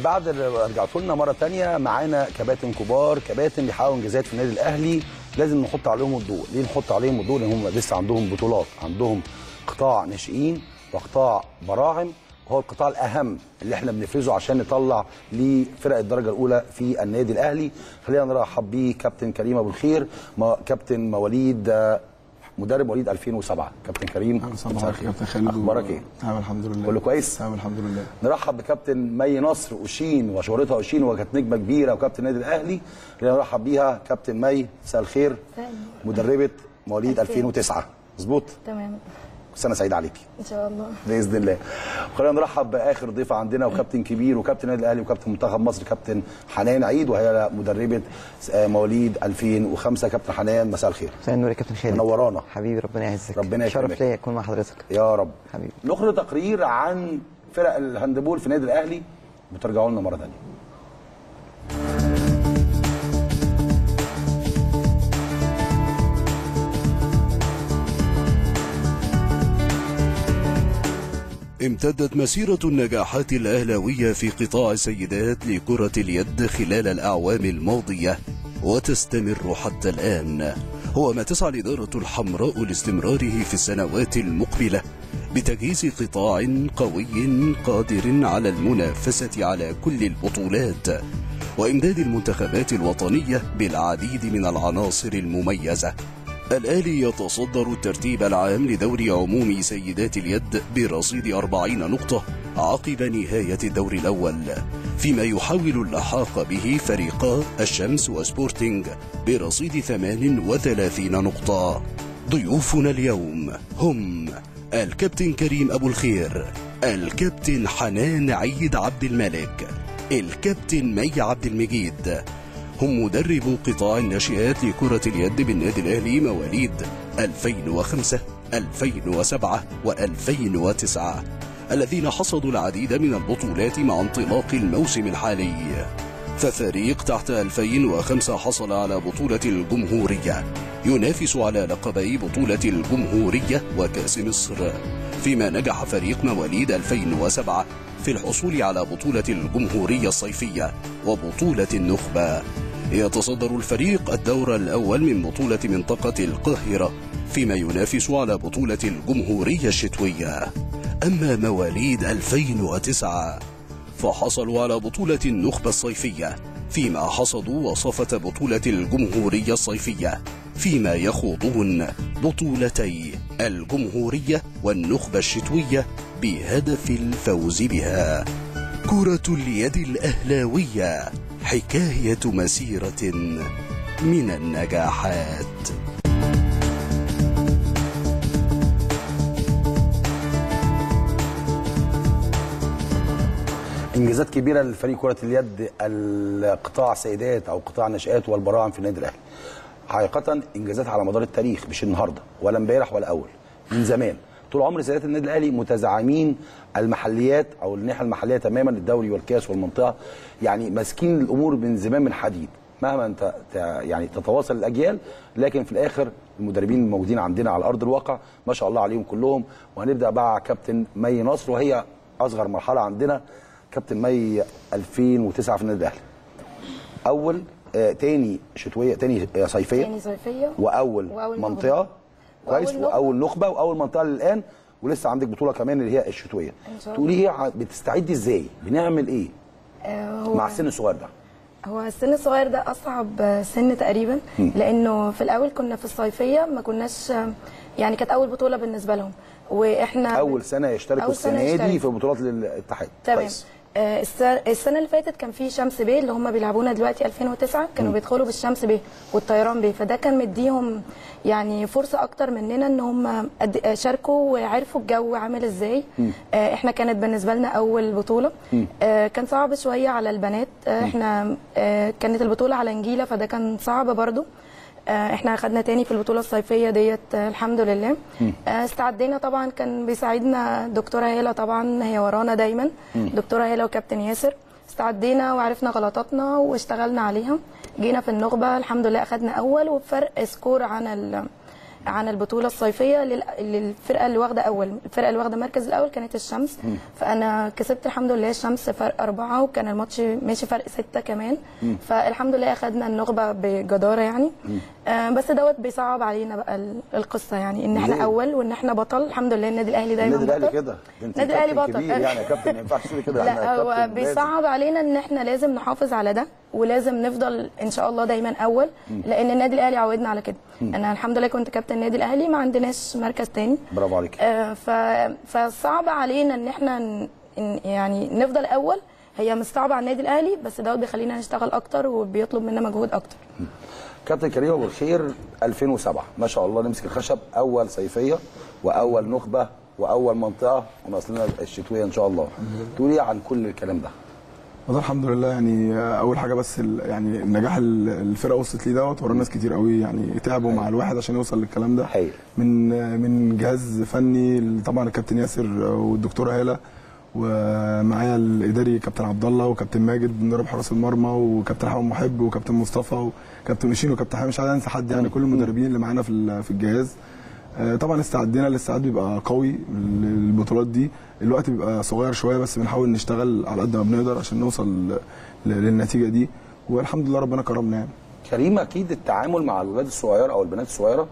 بعد رجعتوا لنا مره تانية معانا كباتن كبار كباتن بيحققوا انجازات في النادي الاهلي لازم نحط عليهم الضوء ليه نحط عليهم الضوء لان هم لسه عندهم بطولات عندهم قطاع ناشئين وقطاع براعم وهو القطاع الاهم اللي احنا بنفرزه عشان نطلع لفرق الدرجه الاولى في النادي الاهلي خلينا نرحب بيه كابتن كريم ابو الخير ما- كابتن مواليد آه، مدرب مواليد 2007 كابتن كريم صباح مساء الخير كابتن خالد اخبارك ايه تمام الحمد لله كله كويس؟ تمام الحمد لله نرحب بكابتن مي نصر اوشين وشهرتها اوشين وكانت نجمه كبيره وكابتن النادي الاهلي خلينا نرحب بيها كابتن مي مساء الخير مدربه مواليد 2009 مظبوط تمام سنه سعيده عليكي ان شاء الله باذن الله خلينا نرحب باخر ضيفه عندنا وكابتن كبير وكابتن النادي الاهلي وكابتن منتخب مصر كابتن حنان عيد وهي مدربه آه، مواليد 2005 كابتن حنان مساء الخير مساء النور يا كابتن خالد منورانا. حبيبي ربنا يعزك ربنا يكرمك. شرف ليا اكون مع حضرتك يا رب حبيبي. نخرج تقرير عن فرق الهاندبول في النادي الاهلي وترجعوا لنا مره ثانيه امتدت مسيرة النجاحات الأهلاوية في قطاع السيدات لكرة اليد خلال الأعوام الماضية وتستمر حتى الآن هو ما تسعى الإدارة الحمراء لاستمراره في السنوات المقبلة بتجهيز قطاع قوي قادر على المنافسة على كل البطولات وإمداد المنتخبات الوطنية بالعديد من العناصر المميزة الأهلي يتصدر الترتيب العام لدوري عمومي سيدات اليد برصيد 40 نقطة عقب نهاية الدور الأول فيما يحاول اللحاق به فريقا الشمس وسبورتينج برصيد 38 نقطة ضيوفنا اليوم هم الكابتن كريم أبو الخير الكابتن حنان عيد عبد الملك الكابتن مي عبد المجيد هم مدربو قطاع الناشئات لكرة اليد بالنادي الأهلي مواليد 2005 2007 و2009 الذين حصدوا العديد من البطولات مع انطلاق الموسم الحالي ففريق تحت 2005 حصل على بطولة الجمهورية ينافس على لقبي بطولة الجمهورية وكأس مصر فيما نجح فريق مواليد 2007 في الحصول على بطولة الجمهورية الصيفية وبطولة النخبة يتصدر الفريق الدور الأول من بطولة منطقة القاهرة فيما ينافس على بطولة الجمهورية الشتوية أما مواليد 2009 فحصلوا على بطولة النخبة الصيفية فيما حصدوا وصفة بطولة الجمهورية الصيفية فيما يخوضون بطولتي الجمهورية والنخبة الشتوية بهدف الفوز بها كرة اليد الأهلاوية حكاية مسيرة من النجاحات انجازات كبيره لفريق كره اليد القطاع سيدات او قطاع الناشئات والبراعم في النادي الاهلي حقيقه انجازات على مدار التاريخ مش النهارده ولا امبارح ولا اول من زمان طول عمر سيدات النادي الاهلي متزعمين المحليات او الناحيه المحليه تماما الدوري والكاس والمنطقه يعني ماسكين الامور من زمان من حديد مهما انت ت- يعني تتواصل الاجيال لكن في الاخر المدربين الموجودين عندنا على ارض الواقع ما شاء الله عليهم كلهم وهنبدا بقى كابتن مي نصر وهي اصغر مرحله عندنا كابتن مي 2009 في النادي الاهلي اول آه تاني شتويه تاني آه صيفيه تاني صيفيه واول, وأول منطقه نخبة. كويس وأول نخبة. واول نخبه واول منطقه للان ولسه عندك بطوله كمان اللي هي الشتويه إن شاء الله. تقولي ايه ع- بتستعدي ازاي بنعمل ايه آه، هو مع السن الصغير ده هو السن الصغير ده اصعب سن تقريبا لانه في الاول كنا في الصيفيه ما كناش يعني كانت اول بطوله بالنسبه لهم واحنا اول سنه يشتركوا أول سنة السنه دي يشتركوا. في بطولات الاتحاد تمام كويس. آه، الس- السنه اللي فاتت كان في شمس بيه اللي هم بيلعبونا دلوقتي 2009 كانوا بيدخلوا بالشمس بيه والطيران بيه فده كان مديهم يعني فرصه اكتر مننا ان هم قد- آه، شاركوا وعرفوا الجو عامل ازاي آه، احنا كانت بالنسبه لنا اول بطوله آه، كان صعب شويه على البنات آه، احنا آه، كانت البطوله على نجيله فده كان صعب برضو آه، احنا خدنا تاني في البطوله الصيفيه ديت آه، الحمد لله آه، استعدينا طبعا كان بيساعدنا دكتوره هاله طبعا هي ورانا دايما دكتوره هاله وكابتن ياسر استعدينا وعرفنا غلطاتنا واشتغلنا عليها جينا في النخبه الحمد لله اخدنا اول وبفرق سكور عن ال عن البطوله الصيفيه لل- للفرقه اللي واخده اول الفرقه اللي واخده المركز الاول كانت الشمس فانا كسبت الحمد لله الشمس فرق اربعه وكان الماتش ماشي فرق سته كمان فالحمد لله اخدنا النخبه بجداره يعني آه بس دوت بيصعب علينا بقى ال- القصه يعني ان احنا ليه؟ اول وان احنا بطل الحمد لله النادي الاهلي دايما النادي الاهلي بطل. كده ده انت النادي الاهلي كابتن بطل كبير يعني يا كابتن ما ينفعش تقولي كده احنا لا هو كابتن لازم. بيصعب علينا ان احنا لازم نحافظ على ده ولازم نفضل ان شاء الله دايما اول لان النادي الاهلي عودنا على كده انا الحمد لله كنت كابتن النادي الاهلي ما عندناش مركز تاني برافو عليك آه، ف... فصعب علينا ان احنا ن... إن يعني نفضل اول هي مش صعبه على النادي الاهلي بس دوت بيخلينا نشتغل اكتر وبيطلب منا مجهود اكتر كابتن كريم ابو الخير 2007 ما شاء الله نمسك الخشب اول صيفيه واول نخبه واول منطقه وناقص الشتويه ان شاء الله تقول ايه عن كل الكلام ده والله الحمد لله يعني اول حاجه بس ال- يعني النجاح ال- الفرقه وصلت ليه دوت ورا ناس كتير قوي يعني تعبوا مع الواحد عشان يوصل للكلام ده حقيقي. من من جهاز فني طبعا الكابتن ياسر والدكتوره هاله ومعايا الاداري كابتن عبد الله وكابتن ماجد مدرب حراس المرمى وكابتن حمام محب وكابتن مصطفى وكابتن مشين وكابتن حامد مش عايز انسى حد يعني كل المدربين اللي معانا في ال- في الجهاز آه، طبعا استعدينا الاستعداد بيبقى قوي للبطولات دي الوقت بيبقى صغير شويه بس بنحاول نشتغل على قد ما بنقدر عشان نوصل ل- للنتيجه دي والحمد لله ربنا كرمنا يعني كريم اكيد التعامل مع الولاد الصغيره او البنات الصغيره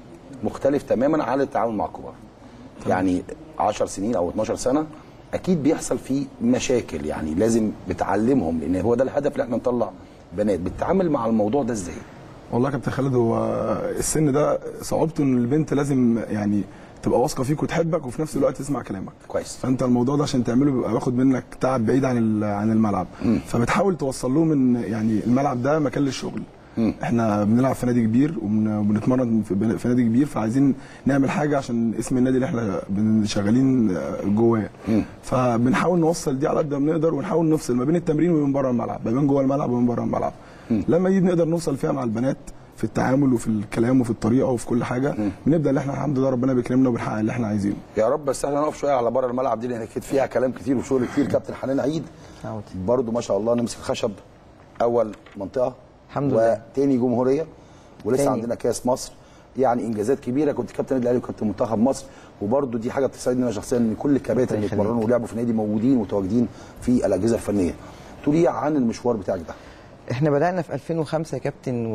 مختلف تماما عن التعامل مع الكبار يعني 10 سنين او 12 سنه اكيد بيحصل فيه مشاكل يعني لازم بتعلمهم لان هو ده الهدف اللي احنا نطلع بنات بتتعامل مع الموضوع ده ازاي والله يا كابتن خالد هو السن ده صعوبته ان البنت لازم يعني تبقى واثقه فيك وتحبك وفي نفس الوقت تسمع كلامك كويس فانت الموضوع ده عشان تعمله بيبقى واخد منك تعب بعيد عن ال- عن الملعب فبتحاول توصل لهم ان يعني الملعب ده مكان للشغل احنا بنلعب في نادي كبير وبن- وبنتمرن في بن- في نادي كبير فعايزين نعمل حاجه عشان اسم النادي اللي احنا بن- شغالين جواه فبنحاول نوصل دي على قد ما بنقدر ونحاول نفصل ما بين التمرين وما بره الملعب ما بين جوه الملعب وما بره الملعب لما دي بنقدر نوصل فيها مع البنات في التعامل وفي الكلام وفي الطريقه وفي كل حاجه بنبدا ان احنا الحمد لله ربنا بيكرمنا وبنحقق اللي احنا عايزينه يا رب بس احنا نقف شويه على بره الملعب دي لان اكيد فيها كلام كتير وشغل كتير كابتن حنان عيد عودة. برضو ما شاء الله نمسك الخشب اول منطقه الحمد لله. وتاني جمهوريه ولسه تاني. عندنا كاس مصر يعني انجازات كبيره كنت كابتن النادي الاهلي وكابتن منتخب مصر وبرضو دي حاجه بتسعدني انا شخصيا ان كل الكباتن اللي يخليك. اتمرنوا ولعبوا في النادي موجودين ومتواجدين في الاجهزه الفنيه تقول ايه عن المشوار بتاعك ده احنا بدأنا في 2005 يا كابتن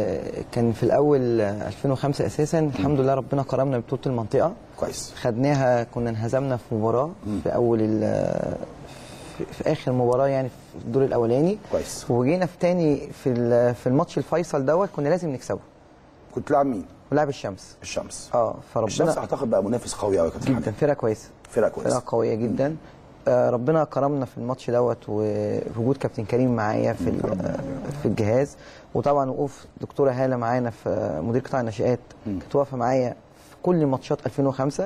وكان في الأول 2005 أساسا الحمد لله ربنا كرمنا ببطولة المنطقة كويس خدناها كنا انهزمنا في مباراة في أول ال- في, في آخر مباراة يعني في الدور الأولاني كويس وجينا في تاني في ال- في الماتش الفيصل دوت كنا لازم نكسبه كنت لاعب مين ولعب الشمس الشمس اه الشمس فربنا اعتقد بقى منافس قوي قوي يا كابتن جدا حنان فرقة كويسة فرقه كويسه فرقة قوية جدا آه، ربنا كرمنا في الماتش دوت ووجود كابتن كريم معايا في ال- في الجهاز وطبعا وقوف دكتوره هاله معانا في مدير قطاع الناشئات كانت واقفه معايا في كل ماتشات 2005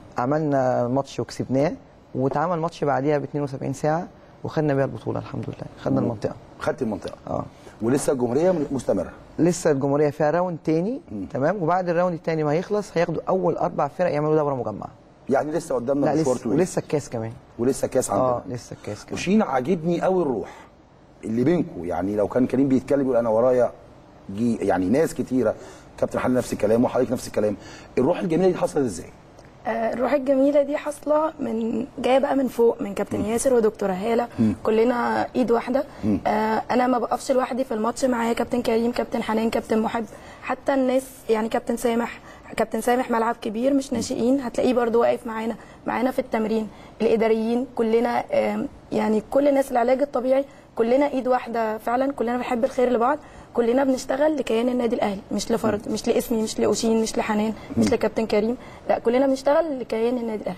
عملنا ماتش وكسبناه واتعمل ماتش بعديها ب 72 ساعه وخدنا بيها البطوله الحمد لله خدنا المنطقه خدت المنطقه اه ولسه الجمهوريه مستمره لسه الجمهوريه فيها راوند تاني تمام وبعد الراوند التاني ما هيخلص هياخدوا اول اربع فرق يعملوا دوره مجمعه يعني لسه قدامنا لا مشوار لسه طويل ولسه الكاس كمان ولسه كاس عندنا اه لسه الكاس كمان وشين عاجبني قوي الروح اللي بينكم يعني لو كان كريم بيتكلم يقول انا ورايا جي يعني ناس كتيره كابتن حنان نفس الكلام وحضرتك نفس الكلام الروح الجميله دي حصلت ازاي؟ آه، الروح الجميله دي حاصله من جايه بقى من فوق من كابتن ياسر ودكتوره هاله كلنا ايد واحده آه، انا ما بقفش لوحدي في الماتش معايا كابتن كريم كابتن حنان كابتن محب حتى الناس يعني كابتن سامح كابتن سامح ملعب كبير مش ناشئين هتلاقيه برضو واقف معانا معانا في التمرين الاداريين كلنا آم، يعني كل الناس العلاج الطبيعي كلنا ايد واحده فعلا كلنا بنحب الخير لبعض كلنا بنشتغل لكيان النادي الاهلي مش لفرد مش لاسمي مش لاوشين مش لحنان مش لكابتن كريم لا كلنا بنشتغل لكيان النادي الاهلي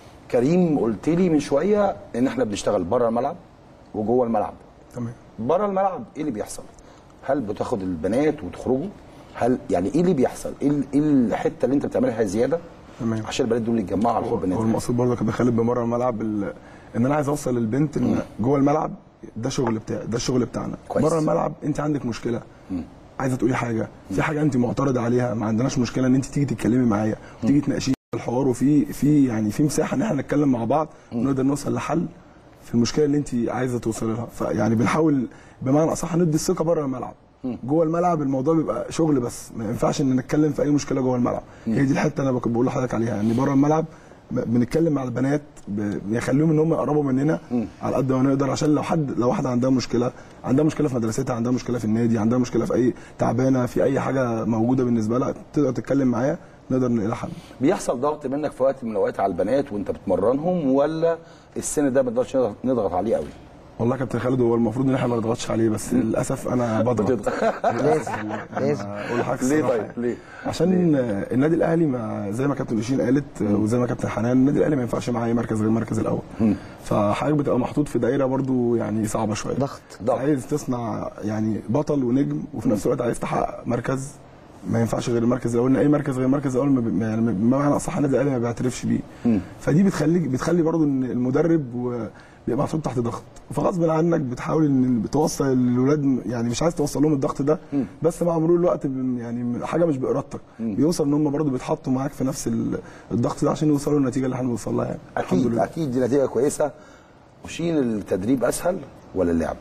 كريم قلت لي من شويه ان احنا بنشتغل بره الملعب وجوه الملعب تمام بره الملعب ايه اللي بيحصل؟ هل بتاخد البنات وتخرجوا؟ هل يعني ايه اللي بيحصل؟ ايه ال- ايه الحته اللي انت بتعملها زياده تمام. عشان البنات دول يتجمعوا على حب النادي هو المقصود برضه كابتن خالد بمره الملعب ال- ان انا عايز اوصل للبنت ان جوه الملعب ده شغل بتاع ده الشغل بتاعنا كويس. بره الملعب انت عندك مشكله عايزه تقولي حاجه في حاجه انت معترضه عليها ما عندناش مشكله ان انت تيجي تتكلمي معايا وتيجي تناقشي الحوار وفي في يعني في مساحه ان احنا نتكلم مع بعض ونقدر نوصل لحل في المشكله اللي انت عايزه توصلي لها فيعني بنحاول بمعنى اصح ندي الثقه بره الملعب جوه الملعب الموضوع بيبقى شغل بس ما ينفعش ان نتكلم في اي مشكله جوه الملعب هي دي الحته انا بك- بقول لحضرتك عليها ان بره الملعب ب- بنتكلم مع البنات ب- بنخليهم ان هم يقربوا مننا على قد ما نقدر عشان لو حد لو واحده عندها مشكله عندها مشكله في مدرستها عندها مشكله في النادي عندها مشكله في اي تعبانه في اي حاجه موجوده بالنسبه لها تقدر تتكلم معايا نقدر نلاقي حل بيحصل ضغط منك في وقت من الاوقات على البنات وانت بتمرنهم ولا السن ده ما نقدرش نضغط عليه قوي والله يا كابتن خالد هو المفروض ان احنا ما نضغطش عليه بس للاسف انا بضغط لازم لازم اقول لحضرتك ليه الصراحة طيب ليه عشان النادي الاهلي ما زي ما كابتن بشير قالت وزي ما كابتن حنان النادي الاهلي ما ينفعش معاه اي مركز غير المركز الاول فحضرتك بتبقى محطوط في دايره برضو يعني صعبه شويه ضغط ضغط. عايز تصنع يعني بطل ونجم وفي نفس الوقت عايز تحقق مركز ما ينفعش غير المركز الاول لان اي مركز غير المركز الاول ما بي- ما- يعني بمعنى اصح النادي الاهلي ما بيعترفش بيه فدي بتخليك بتخلي برضو ان المدرب و- بيبقى محطوط تحت ضغط فغصب عنك بتحاول ان بتوصل للولاد يعني مش عايز توصل لهم الضغط ده بس مع مرور الوقت ب- يعني حاجه مش بارادتك بيوصل ان هم برضو بيتحطوا معاك في نفس ال- الضغط ده عشان يوصلوا للنتيجه اللي احنا بنوصل لها يعني الحمد اكيد لله اكيد دي نتيجه كويسه وشين التدريب اسهل ولا اللعب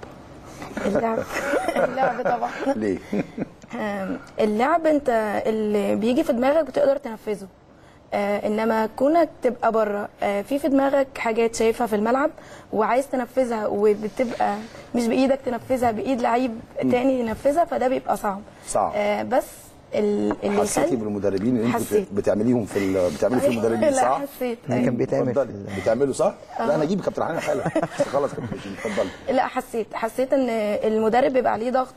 اللعب اللعب طبعا ليه آم، اللعب انت اللي بيجي في دماغك بتقدر تنفذه آه انما كونك تبقى بره آه في في دماغك حاجات شايفها في الملعب وعايز تنفذها وبتبقى مش بايدك تنفذها بايد لعيب تاني ينفذها فده بيبقى صعب صعب. آه بس ال- اللي حسيتي يخلي- بالمدربين اللي انتوا حسيت. بتعمليهم في ال- بتعملي في المدربين لا صح؟ حسيت اللي أيوة. كان بيتعمل في اتفضلي ال- بتعملوا صح؟ لا انا اجيب كابتن حنان حالا خلاص كابتن بشير اتفضلي لا حسيت حسيت ان المدرب بيبقى عليه ضغط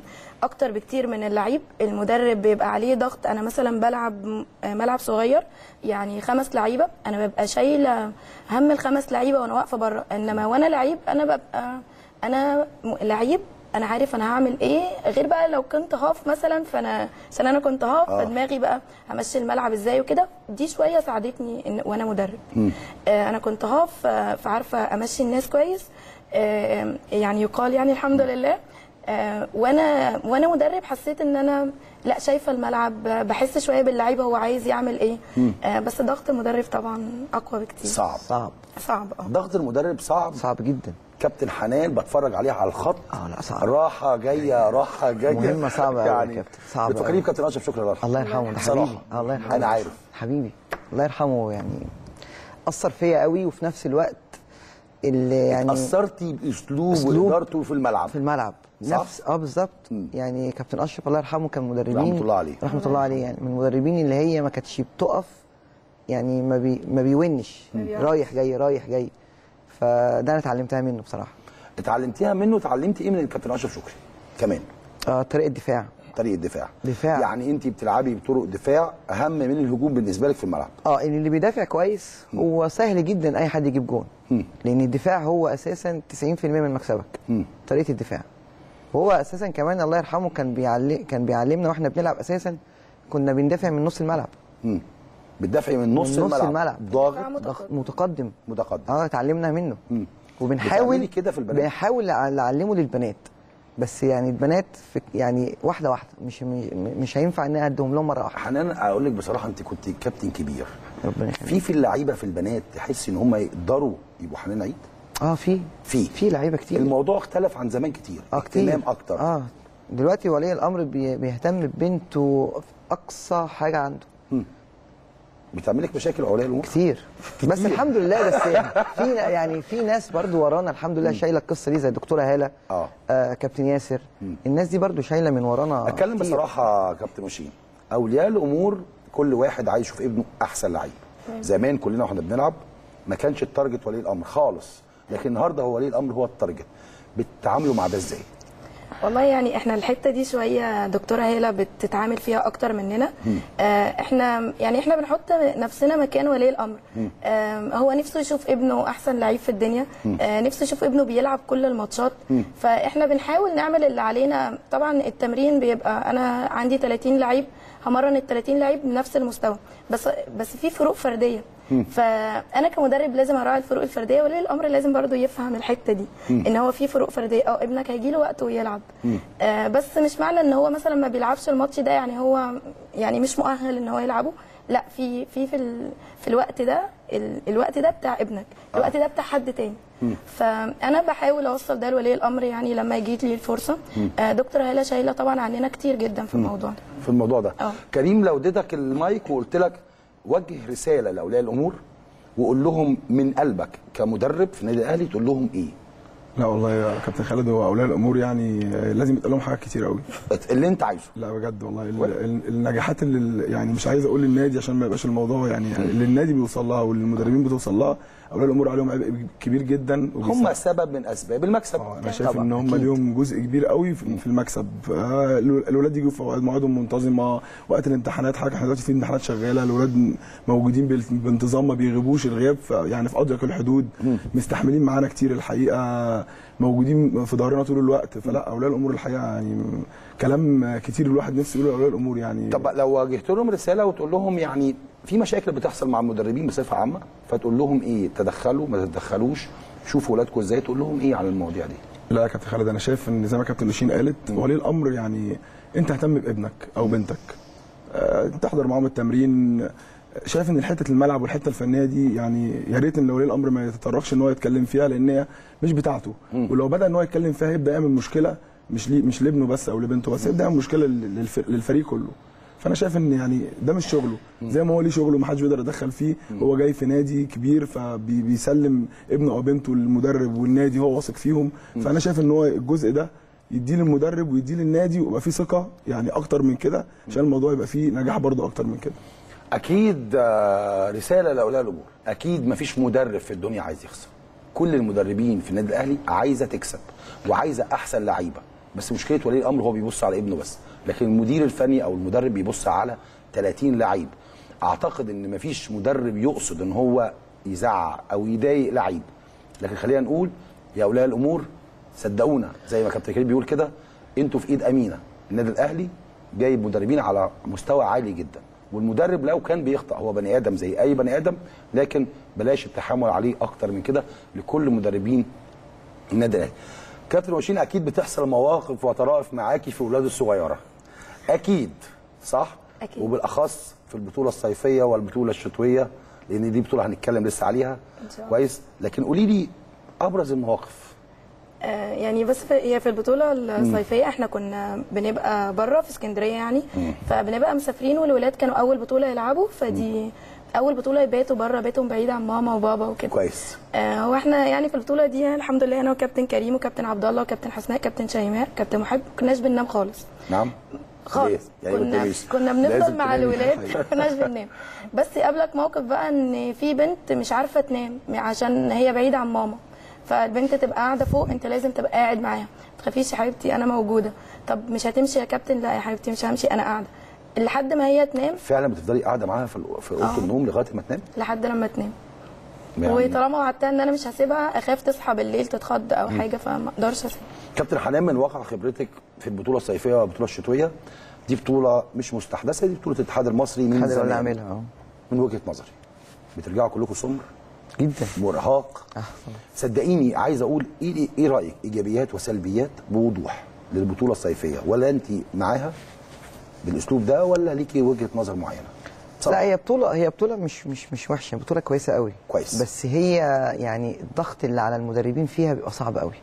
اكتر بكتير من اللعيب المدرب بيبقى عليه ضغط انا مثلا بلعب م- ملعب صغير يعني خمس لعيبه انا ببقى شايله هم الخمس لعيبه وانا واقفه بره انما وانا لعيب انا ببقى انا م- لعيب انا عارف انا هعمل ايه غير بقى لو كنت هاف مثلا فانا عشان انا كنت هاف آه. فدماغي بقى همشي الملعب ازاي وكده دي شويه ساعدتني إن وانا مدرب آه انا كنت هاف آه، فعارفه امشي الناس كويس آه، يعني يقال يعني الحمد لله آه، وانا وانا مدرب حسيت ان انا لا شايفه الملعب آه، بحس شويه باللعيبه هو عايز يعمل ايه آه، بس ضغط المدرب طبعا اقوى بكتير صعب صعب صعب اه ضغط المدرب صعب صعب جدا كابتن حنان بتفرج عليه على الخط اه لا صعب راحه جايه راحه جايه مهمة صعبة أوي يا يعني كابتن، صعبة بتفكرني أوي. بكابتن اشرف شكري الله يرحمه الله يرحمه ده بصراحة. حبيبي آه، الله يرحمه انا عارف حبيبي الله يرحمه يعني اثر فيا قوي وفي نفس الوقت اللي يعني اثرتي باسلوب أسلوب وادارته في الملعب في الملعب صح؟ نفس اه بالظبط يعني كابتن اشرف الله يرحمه كان مدربين رحمة الله عليه. رحمه الله عليه يعني من المدربين اللي هي ما كانتش بتقف يعني ما بي ما بيونش رايح جاي رايح جاي فده انا اتعلمتها منه بصراحه اتعلمتيها منه اتعلمتي ايه من الكابتن اشرف شكري كمان اه طريقه دفاع طريقه دفاع دفاع. يعني انت بتلعبي بطرق دفاع اهم من الهجوم بالنسبه لك في الملعب اه اللي بيدافع كويس هو سهل جدا اي حد يجيب جون لان الدفاع هو اساسا 90% من مكسبك طريقه الدفاع وهو اساسا كمان الله يرحمه كان بيعلم كان بيعلمنا واحنا بنلعب اساسا كنا بندافع من نص الملعب مم. بتدافعي من نص, من نص الملعب, الملعب. ضاغط ضغ- متقدم متقدم اه اتعلمنا منه بتعملي وبنحاول كده في البنات؟ بنحاول نع- نعلمه للبنات بس يعني البنات في يعني واحده واحده مش مش هينفع ان أنا اديهم لهم مره واحده حنان اقول لك بصراحه انت كنت كابتن كبير ربنا يخليك في في اللعيبه في البنات تحس ان هم يقدروا يبقوا حنان عيد اه في في. في لعيبه كتير الموضوع اختلف عن زمان كتير اه كتير اهتمام اكتر اه دلوقتي ولي الامر بي- بيهتم ببنته في اقصى حاجه عنده بتعمل لك مشاكل اولياء الامور كتير بس الحمد لله بس في يعني في ناس برضو ورانا الحمد لله شايله القصه دي زي الدكتوره هاله آه. آه كابتن ياسر الناس دي برضو شايله من ورانا اتكلم كتير. بصراحه يا كابتن وشيم اولياء الامور كل واحد عايز يشوف ابنه احسن لعيب زمان كلنا واحنا بنلعب ما كانش التارجت ولي الامر خالص لكن النهارده هو ولي الامر هو التارجت بتتعاملوا مع ده ازاي والله يعني احنا الحته دي شويه دكتوره هاله بتتعامل فيها اكتر مننا آه احنا يعني احنا بنحط نفسنا مكان ولي الامر آه هو نفسه يشوف ابنه احسن لعيب في الدنيا آه نفسه يشوف ابنه بيلعب كل الماتشات فاحنا بنحاول نعمل اللي علينا طبعا التمرين بيبقى انا عندي 30 لعيب همرن ال 30 لعيب بنفس المستوى بس بس في فروق فرديه فانا كمدرب لازم اراعي الفروق الفرديه ولي الامر لازم برضو يفهم الحته دي ان هو في فروق فرديه اه ابنك هيجي له وقت ويلعب آه بس مش معنى ان هو مثلا ما بيلعبش الماتش ده يعني هو يعني مش مؤهل ان هو يلعبه لا في في في, ال- في الوقت ده ال- الوقت ده بتاع ابنك الوقت ده بتاع حد تاني فانا بحاول اوصل ده لولي الامر يعني لما جيت لي الفرصه آه، دكتور هاله شايله طبعا عننا كتير جدا في الموضوع ده في الموضوع ده اه. كريم لو اديتك المايك وقلت لك وجه رساله لاولياء الامور وقول لهم من قلبك كمدرب في النادي الاهلي تقول لهم ايه لا والله يا كابتن خالد هو اولياء الامور يعني آه، لازم يتقال لهم حاجات كتير قوي اللي انت عايزه لا بجد والله ال- ال- النجاحات اللي يعني مش عايز اقول للنادي عشان ما يبقاش الموضوع يعني اللي النادي بيوصل لها واللي المدربين بتوصل لها اولياء الامور عليهم عبء كبير جدا هم سبب من اسباب المكسب اه انا شايف طبعاً، ان هم أكيد. ليهم جزء كبير قوي في في المكسب آه، الولاد يجوا في اوقات مواعيدهم منتظمه وقت الامتحانات حاجه احنا دلوقتي في امتحانات شغاله الولاد موجودين بال- بانتظام ما بيغيبوش الغياب ف- يعني في اضيق الحدود مستحملين معانا كتير الحقيقه موجودين في ظهرنا طول الوقت فلا اولياء الامور الحقيقه يعني كلام كتير الواحد نفسه يقوله لاولياء الامور يعني طب لو واجهت لهم رساله وتقول لهم يعني في مشاكل بتحصل مع المدربين بصفه عامه فتقول لهم ايه تدخلوا ما تتدخلوش شوفوا ولادكم ازاي تقول لهم ايه عن المواضيع دي لا يا كابتن خالد انا شايف ان زي ما كابتن نشين قالت ولي الامر يعني انت اهتم بابنك او بنتك آه، تحضر معاهم التمرين شايف ان حته الملعب والحته الفنيه دي يعني يا ريت ان ولي الامر ما يتطرقش ان هو يتكلم فيها لان هي مش بتاعته ولو بدا ان هو يتكلم فيها هيبدا يعمل مشكله مش ليه مش لابنه بس او لبنته بس يبدا يعمل مشكله لل- للف- للفريق كله فانا شايف ان يعني ده مش شغله زي ما هو ليه شغله ما حدش بيقدر يدخل فيه هو جاي في نادي كبير فبيسلم ابنه او بنته للمدرب والنادي هو واثق فيهم فانا شايف ان هو الجزء ده يديه للمدرب ويديه للنادي ويبقى فيه ثقه يعني اكتر من كده عشان الموضوع يبقى فيه نجاح برضه اكتر من كده اكيد آه، رساله لاولياء الامور اكيد مفيش مدرب في الدنيا عايز يخسر كل المدربين في النادي الاهلي عايزه تكسب وعايزه احسن لعيبه بس مشكله ولي الامر هو بيبص على ابنه بس لكن المدير الفني او المدرب بيبص على 30 لعيب اعتقد ان مفيش مدرب يقصد ان هو يزعق او يضايق لعيب لكن خلينا نقول يا اولياء الامور صدقونا زي ما كابتن كريم بيقول كده انتوا في ايد امينه النادي الاهلي جايب مدربين على مستوى عالي جدا والمدرب لو كان بيخطأ هو بني ادم زي اي بني ادم لكن بلاش التحامل عليه اكتر من كده لكل مدربين النادي الاهلي كابتن وشين اكيد بتحصل مواقف وطرائف معاكي في اولاد الصغيره اكيد صح أكيد. وبالاخص في البطوله الصيفيه والبطوله الشتويه لان دي بطوله هنتكلم لسه عليها إن شاء الله. كويس لكن قولي لي ابرز المواقف آه، يعني بس في هي في البطوله الصيفيه احنا كنا بنبقى بره في اسكندريه يعني فبنبقى مسافرين والولاد كانوا اول بطوله يلعبوا فدي اول بطوله يباتوا بره بيتهم بعيد عن ماما وبابا وكده كويس آه، هو احنا يعني في البطوله دي الحمد لله انا وكابتن كريم وكابتن عبد الله وكابتن حسناء كابتن شيماء كابتن محب ما كناش بننام خالص نعم خالص ليه؟ يعني ما كنا بتناميش؟ كنا لازم بنفضل مع تنامي. الولاد ما كناش بننام بس قابلك موقف بقى ان في بنت مش عارفه تنام عشان هي بعيده عن ماما فالبنت تبقى قاعده فوق انت لازم تبقى قاعد معاها ما تخافيش يا حبيبتي انا موجوده طب مش هتمشي يا كابتن لا يا حبيبتي مش همشي انا قاعده لحد ما هي تنام فعلا بتفضلي قاعده معاها في ال- في اوضه آه. النوم لغايه ما تنام لحد لما تنام يعني وطالما وعدتها ان انا مش هسيبها اخاف تصحى بالليل تتخض او حاجه فما اقدرش اسيبها كابتن حنان من واقع خبرتك في البطوله الصيفيه والبطوله الشتويه دي بطوله مش مستحدثه دي بطوله الاتحاد المصري من الاتحاد اللي زمان عاملها اه من وجهه نظري بترجعوا كلكم سمر جدا مرهق صدقيني عايز اقول ايه ايه رايك ايجابيات وسلبيات بوضوح للبطوله الصيفيه ولا انت معاها بالاسلوب ده ولا ليكي وجهه نظر معينه لا هي بطولة هي بطولة مش مش مش وحشة بطولة كويسة قوي كويس. بس هي يعني الضغط اللي على المدربين فيها بيبقى صعب قوي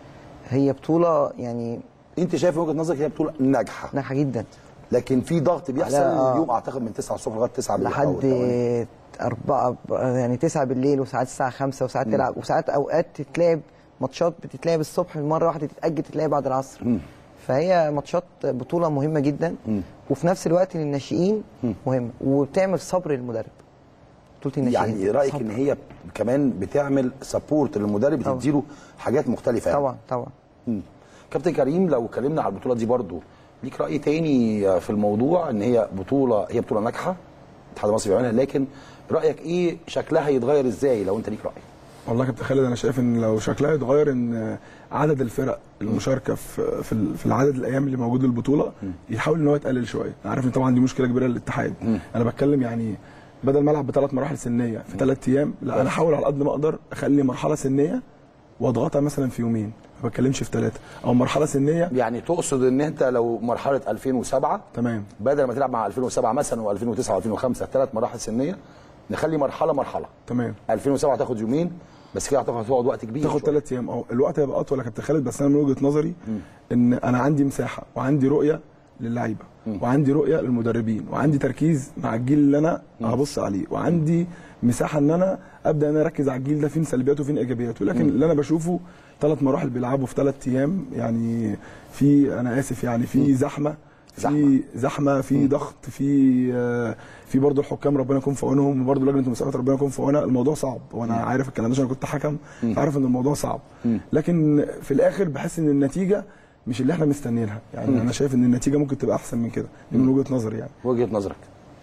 هي بطولة يعني انت شايف من وجهه نظرك هي بطوله ناجحه ناجحة جدا لكن في ضغط بيحصل لا، آه. اليوم اعتقد من 9 الصبح لغايه 9 بالليل أو لحد الأواني. أربعة يعني تسعة بالليل وساعات الساعة خمسة وساعات تلعب وساعات أوقات تتلعب ماتشات بتتلعب الصبح مرة واحدة تتأجل تتلعب بعد العصر فهي ماتشات بطولة مهمة جدا وفي نفس الوقت للناشئين مهمة وبتعمل صبر للمدرب بطولة الناشئين يعني رايك صبر. ان هي كمان بتعمل سبورت للمدرب طبعا. بتديله حاجات مختلفه يعني. طبعا طبعا مم. كابتن كريم لو اتكلمنا على البطوله دي برضو ليك راي تاني في الموضوع ان هي بطوله هي بطوله ناجحه الاتحاد المصري بيعملها لكن رايك ايه شكلها يتغير ازاي لو انت ليك راي والله يا كابتن خالد انا شايف ان لو شكلها يتغير ان عدد الفرق المشاركه في في ال- في العدد الايام اللي موجود للبطوله يحاول ان هو يتقلل شويه انا عارف ان طبعا دي مشكله كبيره للاتحاد انا بتكلم يعني بدل ما العب بثلاث مراحل سنيه في ثلاث ايام لا انا احاول على قد ما اقدر اخلي مرحله سنيه واضغطها مثلا في يومين ما بتكلمش في ثلاثه او مرحله سنيه يعني تقصد ان انت لو مرحله 2007 تمام بدل ما تلعب مع 2007 مثلا و2009 و2005 ثلاث مراحل سنيه نخلي مرحله مرحله تمام 2007 هتاخد يومين بس كده اعتقد هتقعد وقت كبير تاخد شوية. ثلاث ايام اه الوقت هيبقى اطول يا كابتن خالد بس انا من وجهه نظري ان انا عندي مساحه وعندي رؤيه للعيبه وعندي رؤيه للمدربين وعندي تركيز مع الجيل اللي انا هبص عليه وعندي مساحه ان انا ابدا ان انا اركز على الجيل ده فين سلبياته وفين ايجابياته لكن اللي انا بشوفه ثلاث مراحل بيلعبوا في ثلاث ايام يعني في انا اسف يعني في زحمه في زحمة. زحمه في ضغط في آه، في برضه الحكام ربنا يكون في عونهم وبرضه لجنه المسابقات ربنا يكون في عونها الموضوع صعب وانا عارف الكلام ده عشان أنا كنت حكم عارف ان الموضوع صعب لكن في الاخر بحس ان النتيجه مش اللي احنا مستنيينها يعني انا شايف ان النتيجه ممكن تبقى احسن من كده دي من وجهه نظري يعني وجهه نظرك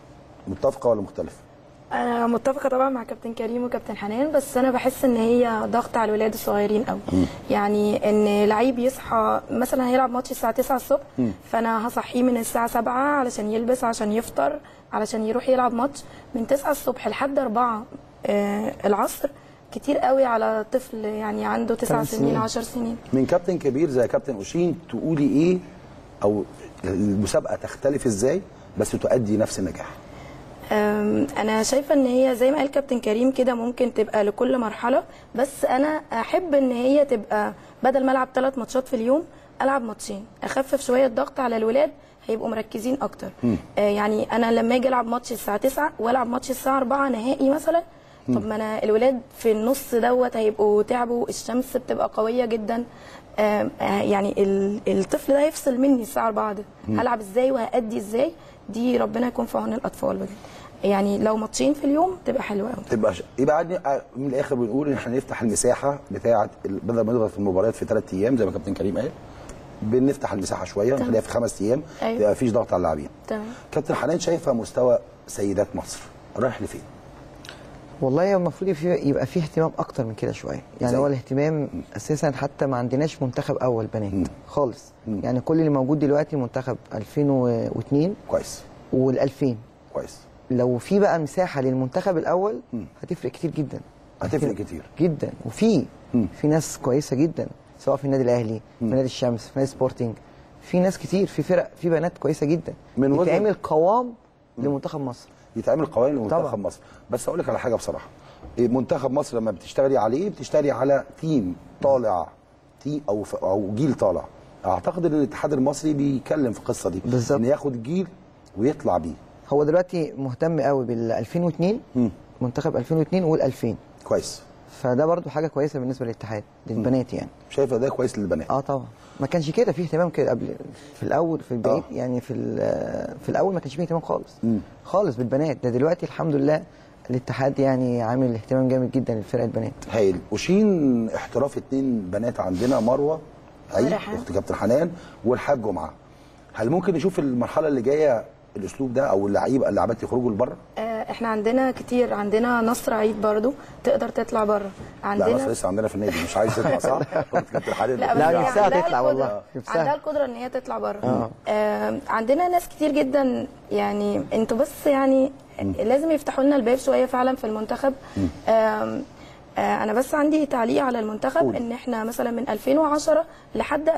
متفقه ولا مختلفه؟ انا متفقه طبعا مع كابتن كريم وكابتن حنان بس انا بحس ان هي ضغط على الولاد الصغيرين قوي يعني ان لعيب يصحى مثلا هيلعب ماتش الساعه 9 الصبح فانا هصحيه من الساعه 7 علشان يلبس عشان يفطر علشان يروح يلعب ماتش من 9 الصبح لحد 4 آه العصر كتير قوي على طفل يعني عنده 9 تمن سنين سنين. 10 سنين من كابتن كبير زي كابتن اوشين تقولي ايه او المسابقه تختلف ازاي بس تؤدي نفس النجاح أم، انا شايفه ان هي زي ما قال كابتن كريم كده ممكن تبقى لكل مرحله بس انا احب ان هي تبقى بدل ما العب ثلاث ماتشات في اليوم العب ماتشين اخفف شويه الضغط على الولاد هيبقوا مركزين اكتر آه يعني انا لما اجي العب ماتش الساعه 9 والعب ماتش الساعه 4 نهائي مثلا طب ما انا الولاد في النص دوت هيبقوا تعبوا الشمس بتبقى قويه جدا آم، آه يعني ال- الطفل ده هيفصل مني الساعه 4 ده هلعب ازاي وهادي ازاي دي ربنا يكون في عون الاطفال بجد يعني لو ماتشين في اليوم تبقى حلوه قوي تبقى ش... يبقى عادي من الاخر بنقول ان احنا نفتح المساحه بتاعه ال- بدل ما نضغط في المباريات في ثلاث ايام زي ما كابتن كريم قال بنفتح المساحه شويه نخليها في خمس ايام أيوة. يبقى مفيش ضغط على اللاعبين تمام كابتن حنان شايفه مستوى سيدات مصر رايح لفين؟ والله المفروض في يبقى في اهتمام اكتر من كده شويه يعني زي؟ هو الاهتمام اساسا حتى ما عندناش منتخب اول بنات خالص يعني كل اللي موجود دلوقتي منتخب 2002 كويس وال2000 كويس لو في بقى مساحه للمنتخب الاول هتفرق كتير جدا هتفرق كتير جدا وفي في ناس كويسه جدا سواء في النادي الاهلي في نادي الشمس في نادي سبورتنج في ناس كتير في فرق في بنات كويسه جدا من وجهة- يتعمل قوام لمنتخب مصر يتعمل قوانين لمنتخب طبعا. مصر بس اقول لك على حاجه بصراحه إيه، منتخب مصر لما بتشتغلي عليه بتشتغلي على تيم طالع تيم او ف- او جيل طالع اعتقد ان الاتحاد المصري بيتكلم في القصه دي بالظبط. ان ياخد جيل ويطلع بيه هو دلوقتي مهتم قوي بال 2002 منتخب 2002 وال 2000 كويس فده برضو حاجه كويسه بالنسبه للاتحاد للبنات يعني شايفه ده كويس للبنات اه طبعا ما كانش كده في اهتمام كده قبل في الاول في البعيد آه. يعني في ال- في الاول ما كانش فيه اهتمام خالص خالص بالبنات ده دلوقتي الحمد لله الاتحاد يعني عامل اهتمام جامد جدا لفرق البنات هايل وشين احتراف اتنين بنات عندنا مروه عيد ورحاب. اخت كابتن حنان والحاج جمعه هل ممكن نشوف المرحله اللي جايه الاسلوب ده او اللعيبه اللعبات يخرجوا لبره آه، احنا عندنا كتير عندنا نصر عيد برضو تقدر تطلع بره لا عندنا نصر لسه عندنا في النادي مش عايز تطلع صح كابتن حنان لا, بس لا، هي نفسها عندها تطلع القدرة- والله، نفسها. عندها القدره ان هي تطلع بره آه. عندنا ناس كتير جدا يعني انتوا بس يعني لازم يفتحوا لنا الباب شويه فعلا في المنتخب آم، آه انا بس عندي تعليق على المنتخب قول. ان احنا مثلا من 2010 لحد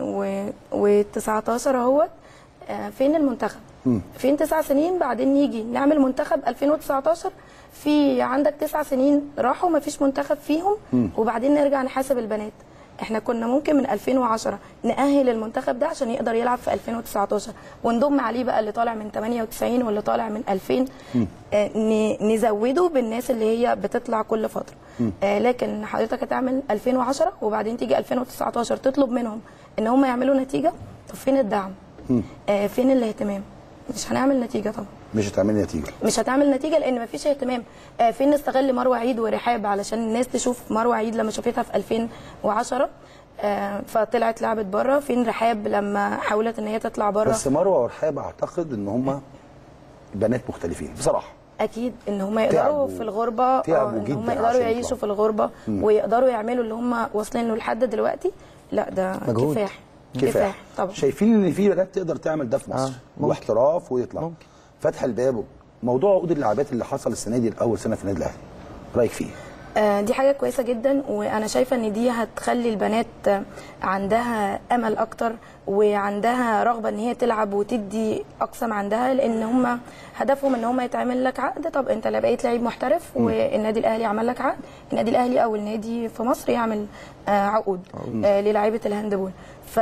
2019 اهوت آه، فين المنتخب فين تسع سنين بعدين نيجي نعمل منتخب 2019 في عندك تسع سنين راحوا ما فيش منتخب فيهم وبعدين نرجع نحاسب البنات احنا كنا ممكن من 2010 نأهل المنتخب ده عشان يقدر يلعب في 2019 ونضم عليه بقى اللي طالع من 98 واللي طالع من 2000 آه ن- نزوده بالناس اللي هي بتطلع كل فتره آه لكن حضرتك هتعمل 2010 وبعدين تيجي 2019 تطلب منهم ان هم يعملوا نتيجه طب فين الدعم؟ آه فين الاهتمام؟ مش هنعمل نتيجه طبعا مش هتعمل نتيجه مش هتعمل نتيجه لان مفيش اهتمام آه، فين نستغل مروه عيد ورحاب علشان الناس تشوف مروه عيد لما شافتها في 2010 آه، فطلعت لعبت بره فين رحاب لما حاولت ان هي تطلع بره بس مروه ورحاب اعتقد ان هم بنات مختلفين بصراحه اكيد ان هم يقدروا تعبوا- في الغربه آه، تعبوا ان جداً هم يقدروا عشان يعيشوا يطلعوا. في الغربه ويقدروا يعملوا اللي هم واصلين له لحد دلوقتي لا ده مجهود. كفاح كفاح طبعا شايفين ان في بنات تقدر تعمل ده في مصر ممكن. واحتراف ويطلع ممكن. فتح الباب موضوع عقود اللاعبات اللي حصل السنه دي الاول سنه في النادي الاهلي رايك فيه آه، دي حاجة كويسة جدا وأنا شايفة إن دي هتخلي البنات آه، عندها أمل أكتر وعندها رغبة إن هي تلعب وتدي أقصى ما عندها لأن هم هدفهم إن هم يتعمل لك عقد طب أنت لا بقيت لعيب محترف والنادي الأهلي عمل لك عقد النادي الأهلي أول نادي في مصر يعمل آه، عقود آه، للاعيبة الهاندبول ف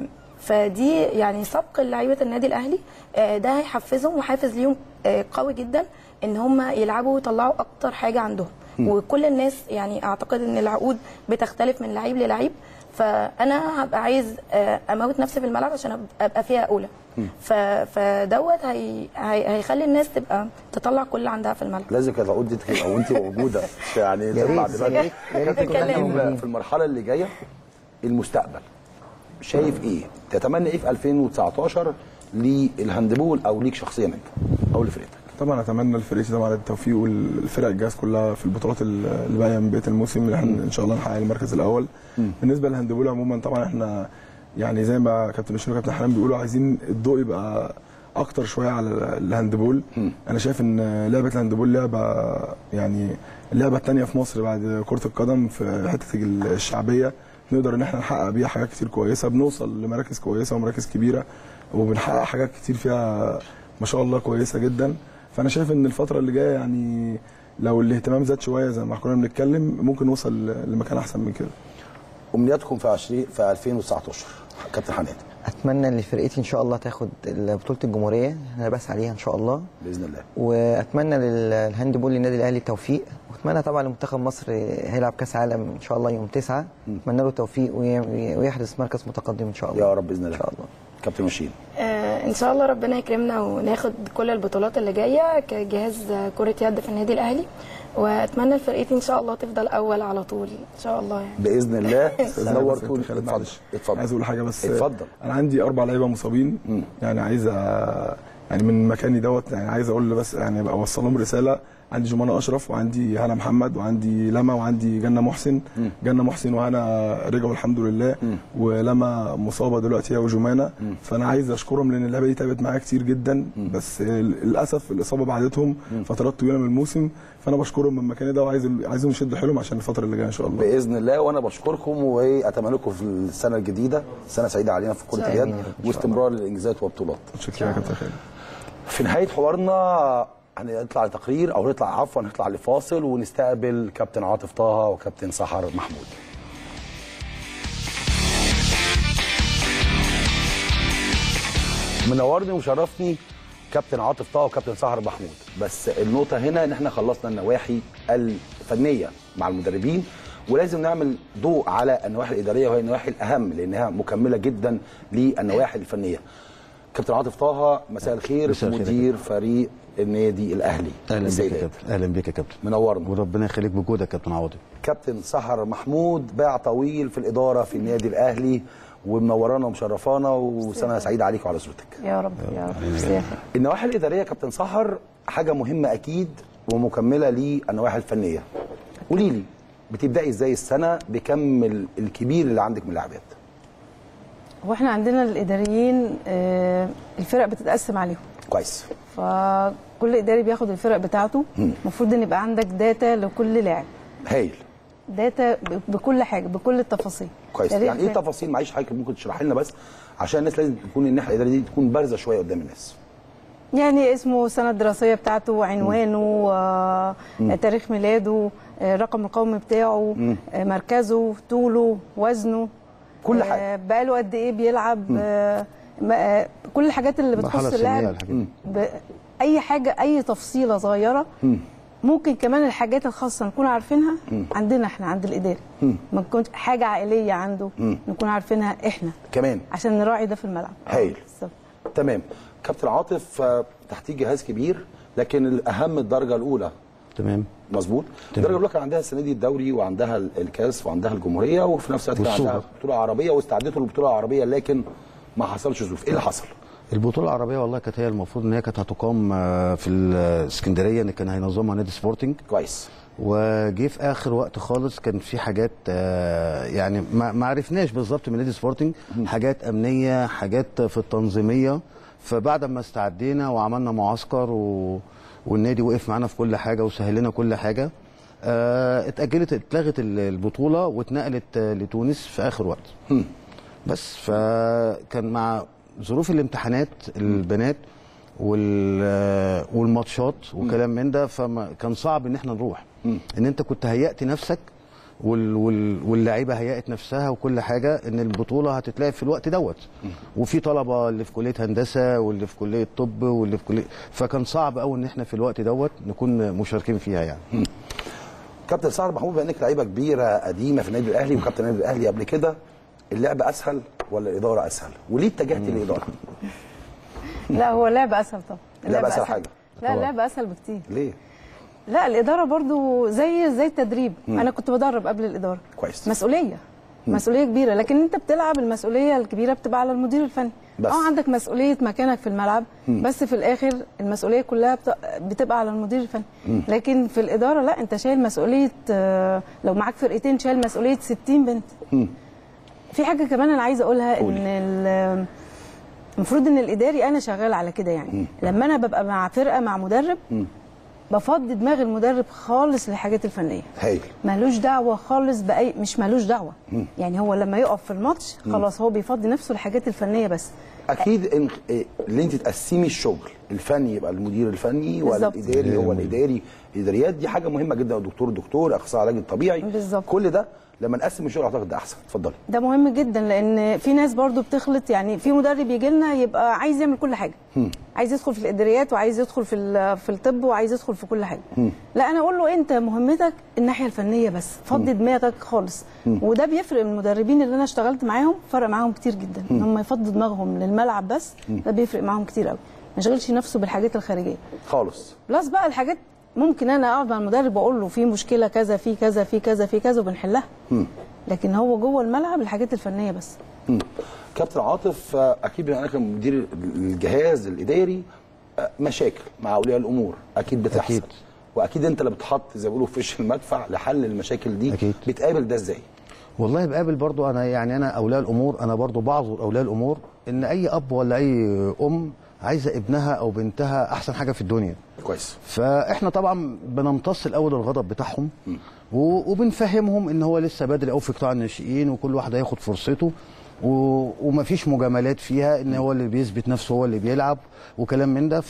فدي يعني سبق لعيبه النادي الاهلي آه، ده هيحفزهم وحافز ليهم آه، قوي جدا ان هم يلعبوا ويطلعوا اكتر حاجه عندهم وكل الناس يعني اعتقد ان العقود بتختلف من لعيب للعيب فانا هبقى عايز آه، اموت نفسي في الملعب عشان أب- ابقى فيها اولى ف- فدوت هي هي هيخلي الناس تبقى تطلع كل اللي عندها في الملعب لازم كانت العقود دي تبقى او انت موجوده يعني يا تطلع ريت، دلوقتي يا ريت، يا ريت كابتن نتكلم. كريم، موجودين. في المرحله اللي جايه المستقبل شايف ايه؟ تتمنى ايه في 2019 للهاندبول او ليك شخصيا انت او لفرقتك؟ طبعا اتمنى لفرقتي طبعا التوفيق والفرق الجاز كلها في البطولات اللي باقيه من بقيه الموسم اللي احنا ان شاء الله نحقق المركز الاول بالنسبه للهاندبول عموما طبعا احنا يعني زي ما كابتن مشير وكابتن حنان بيقولوا عايزين الضوء يبقى اكتر شويه على الهاندبول انا شايف ان لعبه الهاندبول لعبه يعني اللعبه الثانيه في مصر بعد كره القدم في حته الشعبيه نقدر ان احنا نحقق بيها حاجات كتير كويسه بنوصل لمراكز كويسه ومراكز كبيره وبنحقق حاجات كتير فيها ما شاء الله كويسه جدا فانا شايف ان الفتره اللي جايه يعني لو الاهتمام زاد شويه زي ما كنا بنتكلم ممكن نوصل لمكان احسن من كده امنياتكم في 20 في 2019 كابتن حنان اتمنى ان فرقتي ان شاء الله تاخد بطوله الجمهوريه انا بس عليها ان شاء الله باذن الله واتمنى للهاندبول للنادي الاهلي التوفيق واتمنى طبعا لمنتخب مصر هيلعب كاس عالم ان شاء الله يوم 9 اتمنى له التوفيق وي- ويحرز مركز متقدم ان شاء الله يا رب باذن الله ان شاء الله كابتن مشين آه، ان شاء الله ربنا يكرمنا وناخد كل البطولات اللي جايه كجهاز كره يد في النادي الاهلي واتمنى لفرقتي ان شاء الله تفضل اول على طول ان شاء الله يعني باذن الله نور بس طول خالد اتفضل معلش. اتفضل عايز اقول حاجه بس اتفضل. انا عندي اربع لعيبه مصابين يعني عايز أ- يعني من مكاني دوت يعني عايز اقول بس يعني ابقى اوصل لهم رساله عندي جمانة اشرف وعندي هنا محمد وعندي لما وعندي جنة محسن جنة محسن وهنا رجعوا الحمد لله ولما مصابه دلوقتي هي وجمانة فانا عايز اشكرهم لان اللعبه دي تعبت معايا كتير جدا بس للاسف الاصابه بعدتهم فترات طويله من الموسم فانا بشكرهم من مكاني ده وعايز عايزهم يشدوا حيلهم عشان الفتره اللي جايه ان شاء الله باذن الله وانا بشكركم واتمنى لكم في السنه الجديده سنه سعيده علينا في كره اليد آمين يا رب إن شاء واستمرار للانجازات والبطولات شكرا يا كابتن خالد في نهايه حوارنا هنطلع لتقرير او نطلع عفوا نطلع لفاصل ونستقبل كابتن عاطف طه وكابتن سحر محمود منورني وشرفني كابتن عاطف طه وكابتن سحر محمود بس النقطه هنا ان احنا خلصنا النواحي الفنيه مع المدربين ولازم نعمل ضوء على النواحي الاداريه وهي النواحي الاهم لانها مكمله جدا للنواحي الفنيه كابتن عاطف طه مساء الخير مساء الخير يا مدير فريق النادي الاهلي اهلا بك يا السيدات. كابتن اهلا بك يا كابتن منورنا وربنا يخليك بوجودك يا كابتن عوضي كابتن سحر محمود باع طويل في الاداره في النادي الاهلي ومنورانا ومشرفانا وسنه سعيده عليك وعلى اسرتك يا رب يا رب سياحة. النواحي الاداريه كابتن سحر حاجه مهمه اكيد ومكمله للنواحي الفنيه قولي لي بتبداي ازاي السنه بكم ال- الكبير اللي عندك من لاعبات واحنا عندنا الاداريين آه، الفرق بتتقسم عليهم كويس فكل اداري بياخد الفرق بتاعته المفروض ان يبقى عندك داتا لكل لاعب هايل داتا ب- بكل حاجه بكل التفاصيل كويس يا ريت يعني ايه ف- تفاصيل معلش حضرتك ممكن تشرحي لنا بس عشان الناس لازم تكون الناحيه الاداريه دي تكون بارزه شويه قدام الناس يعني اسمه السنه الدراسيه بتاعته عنوانه آه، تاريخ ميلاده آه، الرقم القومي بتاعه آه، مركزه طوله وزنه كل آه، حاجة. بقاله قد ايه بيلعب آه، ما- آه، كل الحاجات اللي المرحلة بتخص السنية اللاعب الحاجات دي. ب- اي حاجه اي تفصيله صغيره ممكن كمان الحاجات الخاصه نكون عارفينها عندنا احنا عند الاداري ما تكونش حاجه عائليه عنده نكون عارفينها احنا كمان عشان نراعي ده في الملعب هايل. بالظبط. تمام كابتن عاطف آه، تحتيه جهاز كبير لكن الاهم الدرجه الاولى تمام مظبوط الدرجه الاولى كان عندها السنه دي الدوري وعندها ال- الكاس وعندها الجمهوريه وفي نفس الوقت كان والسوبر. عندها بطوله عربيه واستعدته للبطوله العربيه لكن ما حصلش ظروف ايه اللي حصل البطوله العربيه والله كانت هي المفروض ان هي كانت هتقام آه، في الاسكندريه ان كان هينظمها نادي سبورتنج كويس وجه في اخر وقت خالص كان في حاجات آه، يعني ما ما عرفناش بالظبط من نادي سبورتنج حاجات امنيه حاجات في التنظيميه فبعد ما استعدينا وعملنا معسكر و... والنادي وقف معانا في كل حاجه وسهل لنا كل حاجه آه اتاجلت اتلغت ال- البطوله واتنقلت آه، لتونس في اخر وقت بس فكان مع ظروف الامتحانات البنات وال آه، والماتشات وكلام من ده فكان صعب ان احنا نروح ان انت كنت هيأت نفسك وال وال واللعيبه هيأت نفسها وكل حاجه ان البطوله هتتلعب في الوقت دوت وفي طلبه اللي في كليه هندسه واللي في كليه طب واللي في كليه فكان صعب قوي ان احنا في الوقت دوت نكون مشاركين فيها يعني كابتن سعد محمود بما انك لعيبه كبيره قديمه في النادي الاهلي وكابتن النادي الاهلي قبل كده اللعب اسهل ولا الاداره اسهل وليه اتجهت للاداره لا هو اللعب اسهل طبعا اللعب أسهل حاجة. لا اللعب اسهل بكتير ليه لا الاداره برضو زي زي التدريب انا كنت بدرب قبل الاداره كويس. مسؤوليه مسؤوليه كبيره لكن انت بتلعب المسؤوليه الكبيره بتبقى على المدير الفني بس. اه عندك مسؤوليه مكانك في الملعب بس في الاخر المسؤوليه كلها بت- بتبقى على المدير الفني لكن في الاداره لا انت شايل مسؤوليه آه، لو معاك فرقتين شايل مسؤوليه 60 بنت في حاجه كمان انا عايزه اقولها ان ال- المفروض ان الاداري انا شغال على كده يعني لما انا ببقى مع فرقه مع مدرب بفضي دماغ المدرب خالص للحاجات الفنيه هايل مالوش دعوه خالص باي مش مالوش دعوه يعني هو لما يقف في الماتش خلاص هو بيفضي نفسه للحاجات الفنيه بس اكيد ان إيه، اللي انت تقسمي الشغل الفني يبقى المدير الفني ولا بالظبط. الاداري هو الاداري الاداريات دي حاجه مهمه جدا الدكتور دكتور اخصائي علاج الطبيعي بالظبط. كل ده لما نقسم الشغل اعتقد ده احسن اتفضلي ده مهم جدا لان في ناس برضو بتخلط يعني في مدرب يجي لنا يبقى عايز يعمل كل حاجه عايز يدخل في الاداريات وعايز يدخل في ال- في الطب وعايز يدخل في كل حاجه لا انا اقول له انت مهمتك الناحيه الفنيه بس فضي دماغك خالص وده بيفرق المدربين اللي انا اشتغلت معاهم فرق معاهم كتير جدا ان هم يفضوا دماغهم للملعب بس ده بيفرق معاهم كتير قوي ما يشغلش نفسه بالحاجات الخارجيه خالص بلس بقى الحاجات ممكن انا اقعد مع المدرب واقول له في مشكله كذا في كذا في كذا في كذا وبنحلها لكن هو جوه الملعب الحاجات الفنيه بس مم. كابتن عاطف آه، اكيد بما انك مدير الجهاز الاداري آه، مشاكل مع اولياء الامور اكيد بتحصل أكيد. واكيد انت اللي بتحط زي ما بيقولوا في وش المدفع لحل المشاكل دي أكيد. بتقابل ده ازاي والله بقابل برضو انا يعني انا اولياء الامور انا برضو بعذر اولياء الامور ان اي اب ولا اي ام عايزه ابنها او بنتها احسن حاجه في الدنيا كويس فاحنا طبعا بنمتص الاول الغضب بتاعهم و- وبنفهمهم ان هو لسه بدري قوي في قطاع الناشئين وكل واحد هياخد فرصته و- ومفيش مجاملات فيها ان هو اللي بيثبت نفسه هو اللي بيلعب وكلام من ده ف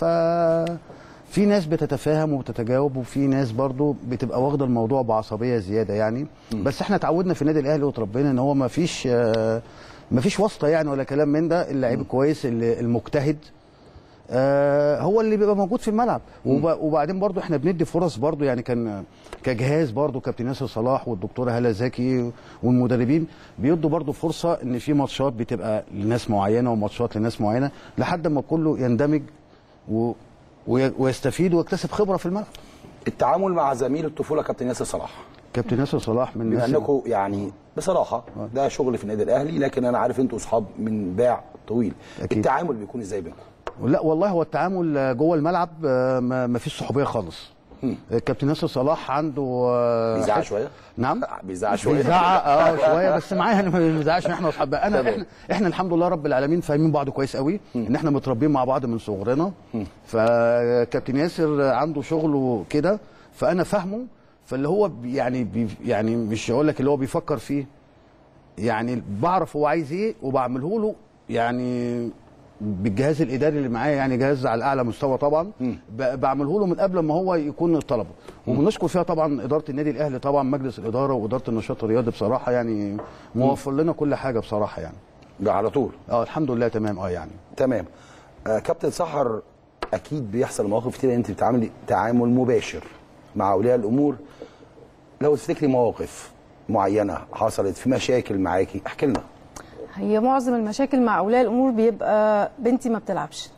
في ناس بتتفاهم وبتتجاوب وفي ناس برضو بتبقى واخده الموضوع بعصبيه زياده يعني بس احنا اتعودنا في النادي الاهلي وتربينا ان هو مفيش آه، مفيش واسطه يعني ولا كلام من ده اللعيب الكويس اللي- المجتهد آه، هو اللي بيبقى موجود في الملعب وب- وبعدين برضو احنا بندي فرص برضو يعني كان كجهاز برضو كابتن ياسر صلاح والدكتوره هاله زكي والمدربين بيدوا برضو فرصه ان في ماتشات بتبقى لناس معينه وماتشات لناس معينه لحد ما كله يندمج و وي- ويستفيد ويكتسب خبره في الملعب التعامل مع زميل الطفوله كابتن ياسر صلاح كابتن ياسر صلاح من بما الناس انكم يعني بصراحه ده شغل في النادي الاهلي لكن انا عارف انتوا اصحاب من باع طويل أكيد. التعامل بيكون ازاي بينكم لا والله هو التعامل جوه الملعب آه، ما ما فيش صحوبيه خالص الكابتن ياسر صلاح عنده آه، بيزعق حت- شويه نعم بيزعق شويه بيزعق اه شويه بس معايا انا ما بنزعقش احنا واصحاب انا تمام. احنا احنا الحمد لله رب العالمين فاهمين بعض كويس قوي ان احنا متربيين مع بعض من صغرنا فكابتن ياسر عنده شغله كده فانا فاهمه فاللي هو بي- يعني بي يعني مش هقول لك اللي هو بيفكر فيه يعني بعرف هو عايز ايه وبعمله له يعني بالجهاز الاداري اللي معايا يعني جهاز على اعلى مستوى طبعا ب- بعمله له من قبل ما هو يكون طلبه وبنشكر فيها طبعا اداره النادي الاهلي طبعا مجلس الاداره واداره النشاط الرياضي بصراحه يعني موفر لنا كل حاجه بصراحه يعني ده على طول اه الحمد لله تمام اه يعني تمام آه كابتن سحر اكيد بيحصل مواقف كتير انت بتعاملي تعامل مباشر مع اولياء الامور لو تفتكري مواقف معينه حصلت في مشاكل معاكي احكي لنا هي معظم المشاكل مع اولياء الامور بيبقى بنتي ما بتلعبش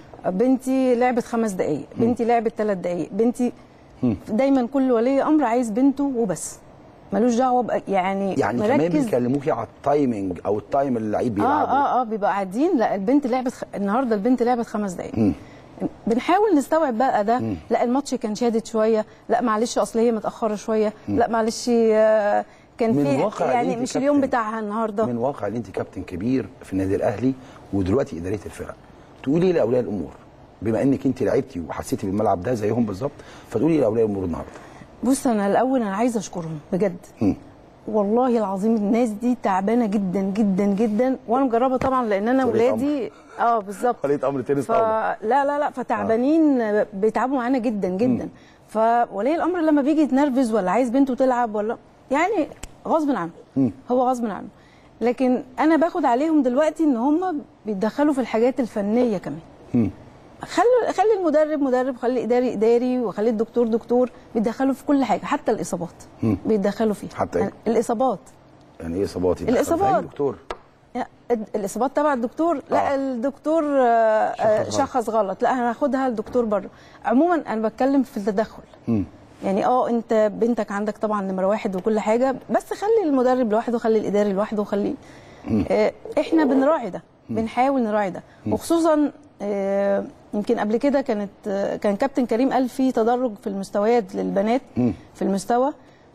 بنتي لعبت خمس دقائق بنتي لعبت ثلاث دقائق بنتي دايما كل ولي امر عايز بنته وبس ملوش دعوه بقى- يعني يعني كمان بيكلموكي على التايمنج او التايم اللي اللعيب اه بيلعبه اه اه بيبقى قاعدين لا البنت لعبت خ... النهارده البنت لعبت خمس دقائق بنحاول نستوعب بقى ده لا الماتش كان شادد شويه لا معلش اصل هي متاخره شويه لا معلش آه، كان من في واقع يعني أنت مش اليوم كابتن. بتاعها النهارده من واقع ان انت كابتن كبير في النادي الاهلي ودلوقتي اداريه الفرق تقولي لاولياء الامور بما انك انت لعبتي وحسيتي بالملعب ده زيهم بالظبط فتقولي لاولياء الامور النهارده بص انا الاول انا عايزه اشكرهم بجد مم. والله العظيم الناس دي تعبانه جدا جدا جدا وانا مجربه طبعا لان انا ولية ولادي اه بالظبط ولية أمر تنس ف... طاولة. لا لا لا فتعبانين بيتعبوا معانا جدا جدا فولي الامر لما بيجي يتنرفز ولا عايز بنته تلعب ولا يعني غصب عنه هو غصب عنه لكن انا باخد عليهم دلوقتي ان هم بيتدخلوا في الحاجات الفنيه كمان خلي خلي المدرب مدرب خلي الاداري اداري وخلي الدكتور دكتور بيتدخلوا في كل حاجه حتى الاصابات بيتدخلوا فيها حتى إيه؟ الاصابات يعني ايه اصاباتي الإصابات. زي الدكتور لا، الاصابات تبع الدكتور لا آه. الدكتور آه، آه، شخص غلط. شخص غلط لا هناخدها الدكتور بره عموما انا بتكلم في التدخل يعني اه انت بنتك عندك طبعا نمره واحد وكل حاجه بس خلي المدرب لوحده خلي الاداري لوحده وخلي آه احنا بنراعي ده بنحاول نراعي ده وخصوصا آه يمكن قبل كده كانت آه كان كابتن كريم قال في تدرج في المستويات للبنات في المستوى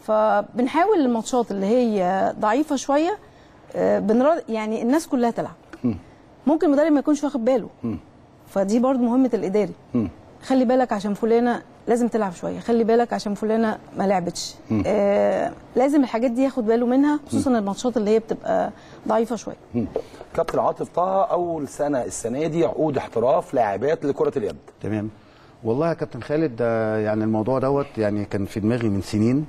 فبنحاول الماتشات اللي هي ضعيفه شويه آه بنرا يعني الناس كلها تلعب ممكن المدرب ما يكونش واخد باله فدي برضو مهمه الاداري خلي بالك عشان فلانه لازم تلعب شويه خلي بالك عشان فلانه ما لعبتش آه لازم الحاجات دي ياخد باله منها خصوصا الماتشات اللي هي بتبقى ضعيفه شويه كابتن عاطف طه اول سنه السنه دي عقود احتراف لاعبات لكره اليد تمام والله يا كابتن خالد ده يعني الموضوع دوت يعني كان في دماغي من سنين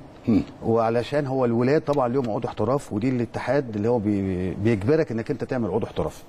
وعلشان هو الولاد طبعا ليهم عقود احتراف ودي الاتحاد اللي هو بي بيجبرك انك انت تعمل عقود احتراف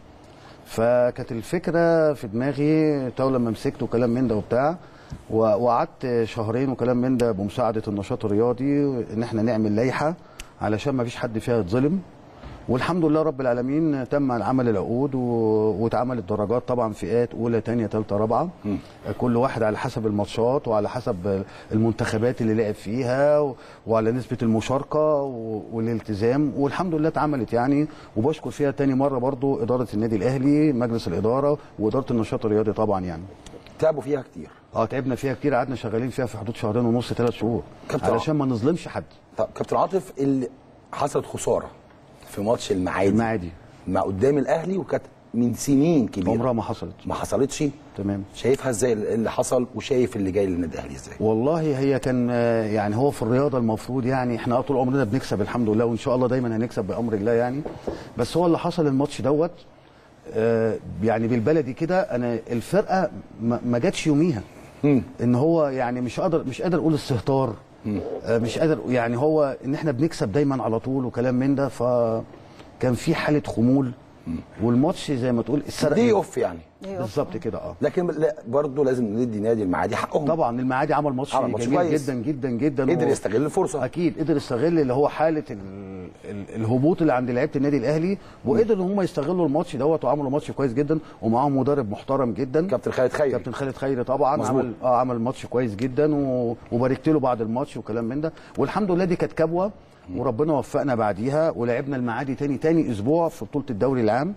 فكانت الفكره في دماغي تو لما مسكت وكلام من ده وبتاع و- وقعدت شهرين وكلام من ده بمساعده النشاط الرياضي ان احنا نعمل لائحه علشان ما فيش حد فيها يتظلم والحمد لله رب العالمين تم عمل العقود و... واتعملت درجات طبعا فئات اولى ثانيه ثالثه رابعه كل واحد على حسب الماتشات وعلى حسب المنتخبات اللي لعب فيها و... وعلى نسبه المشاركه و... والالتزام والحمد لله اتعملت يعني وبشكر فيها تاني مره برضو اداره النادي الاهلي مجلس الاداره واداره النشاط الرياضي طبعا يعني تعبوا فيها كتير اه تعبنا فيها كتير قعدنا شغالين فيها في حدود شهرين ونص ثلاث شهور كابتن علشان ما نظلمش حد طب كابتن عاطف اللي حصلت خساره في ماتش المعادي المعادي ما قدام الاهلي وكانت من سنين كبيره عمرها ما حصلت ما حصلتش تمام شايفها ازاي اللي حصل وشايف اللي جاي للنادي الاهلي ازاي والله هي كان آه، يعني هو في الرياضه المفروض يعني احنا طول عمرنا بنكسب الحمد لله وان شاء الله دايما هنكسب بامر الله يعني بس هو اللي حصل الماتش دوت آه، يعني بالبلدي كده انا الفرقه ما ما جاتش يوميها ان هو يعني مش قادر مش قادر اقول استهتار آه، مش قادر يعني هو ان احنا بنكسب دايما على طول وكلام من ده فكان في حاله خمول والماتش زي ما تقول اتسرق دي اوف يعني بالظبط كده اه لكن لا برضه لازم ندي نادي المعادي حقهم طبعا المعادي عمل ماتش عمل ماتش جميل كويس. جدا جدا جدا قدر و- يستغل الفرصه اكيد قدر يستغل اللي هو حاله ال... ال... الهبوط اللي عند لعيبه النادي الاهلي وقدر ان هم يستغلوا الماتش دوت وعملوا ماتش كويس جدا ومعاهم مدرب محترم جدا كابتن خالد خيري كابتن خالد خيري طبعا مظبوط. عمل اه عمل ماتش كويس جدا و... وباركت له بعد الماتش وكلام من ده والحمد لله دي كانت كبوه وربنا وفقنا بعديها ولعبنا المعادي تاني تاني اسبوع في بطوله الدوري العام